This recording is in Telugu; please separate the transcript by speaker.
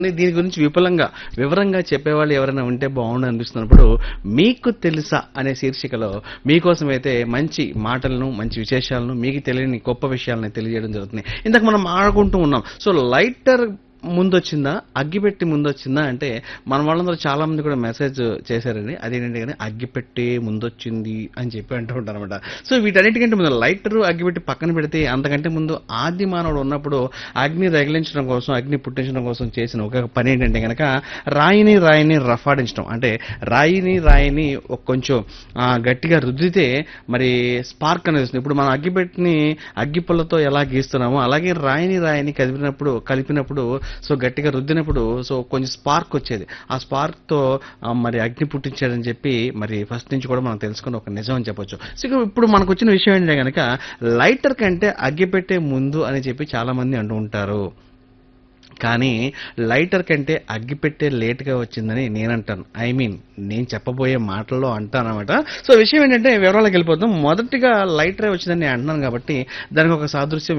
Speaker 1: దీని గురించి విపులంగా వివరంగా చెప్పేవాళ్ళు ఎవరైనా ఉంటే బాగుండు అనిపిస్తున్నప్పుడు మీకు తెలుసా అనే శీర్షికలో మీకోసం అయితే మంచి మాటలను మంచి విశేషాలను మీకు తెలియని గొప్ప విషయాలను తెలియజేయడం జరుగుతుంది ఇందాక మనం ఆడుకుంటూ ఉన్నాం సో లైటర్ ముందొచ్చిందా అగ్గిపెట్టి ముందొచ్చిందా అంటే మన వాళ్ళందరూ చాలా మంది కూడా మెసేజ్ చేశారండి అదేంటంటే కానీ అగ్గిపెట్టి ముందొచ్చింది అని చెప్పి అంటూ ఉంటారు అనమాట సో వీటన్నిటికంటే ముందు లైటర్ అగ్గిపెట్టి పక్కన పెడితే అంతకంటే ముందు ఆది మానవుడు ఉన్నప్పుడు అగ్ని రగిలించడం కోసం అగ్ని పుట్టించడం కోసం చేసిన ఒక పని ఏంటంటే కనుక రాయిని రాయిని రఫాడించడం అంటే రాయిని రాయిని ఒక కొంచెం ఆ, గట్టిగా రుద్దితే మరి స్పార్క్ అనేది వస్తుంది ఇప్పుడు మనం అగ్గిపెట్టిని అగ్గిపుల్లతో ఎలా గీస్తున్నామో అలాగే రాయిని రాయిని కలిపినప్పుడు కలిపినప్పుడు సో గట్టిగా రుద్దినప్పుడు సో కొంచెం స్పార్క్ వచ్చేది ఆ స్పార్క్ తో ఆ, మరి అగ్ని పుట్టించాడని చెప్పి మరి ఫస్ట్ నుంచి కూడా మనం తెలుసుకున్న ఒక నిజం అని చెప్పొచ్చు సో ఇక ఇప్పుడు మనకు వచ్చిన విషయం ఏంటంటే కనుక లైటర్ కంటే అగ్గి పెట్టే ముందు అని చెప్పి చాలా మంది అంటూ ఉంటారు కానీ లైటర్ కంటే అగ్గిపెట్టే లేట్గా వచ్చిందని నేను అంటాను ఐ మీన్ నేను చెప్పబోయే మాటల్లో అంటానమాట సో విషయం ఏంటంటే వివరాలకు వెళ్ళిపోతాం మొదటిగా లైటరే వచ్చిందని నేను అంటున్నాను కాబట్టి దానికి ఒక సాదృశ్యం